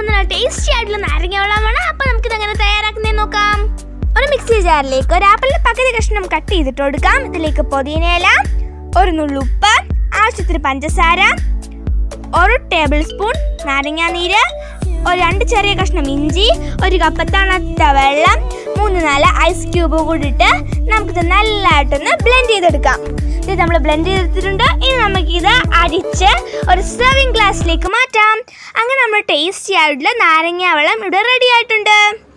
പോകുന്ന നല്ല ടേസ്റ്റി ആയിട്ടുള്ള നാരങ്ങ വെള്ളമാണ് അപ്പോൾ നമുക്കിത് എങ്ങനെ തയ്യാറാക്കുന്നതെന്ന് നോക്കാം ഒരു മിക്സി ജാറിലേക്ക് ഒരു ആപ്പിളിന്റെ പകുതി കഷ്ണം കട്ട് ചെയ്തിട്ട് കൊടുക്കാം ഇതിലേക്ക് പുതിനയില ഒരു നുള്ളുപ്പ് ആവശ്യത്തിന് പഞ്ചസാര ഒരു ടേബിൾ സ്പൂൺ നാരങ്ങാ നീര് ഒരു രണ്ട് ചെറിയ കഷ്ണം ഇഞ്ചി ഒരു കപ്പ് തണുത്ത വെള്ളം മൂന്ന് നാല് ഐസ് ക്യൂബ് കൂടി ഇട്ട് നമുക്കിത് നല്ലതായിട്ടൊന്ന് ബ്ലെൻഡ് ചെയ്തെടുക്കാം ഇത് നമ്മൾ ബ്ലെൻഡ് ചെയ്തെടുത്തിട്ടുണ്ട് ഇനി നമുക്കിത് അരിച്ച് ഒരു സെർവിങ് ഗ്ലാസ്സിലേക്ക് മാറ്റാം അങ്ങനെ നമ്മൾ ടേസ്റ്റി ആയിട്ടുള്ള നാരങ്ങ വെള്ളം ഇവിടെ റെഡി ആയിട്ടുണ്ട്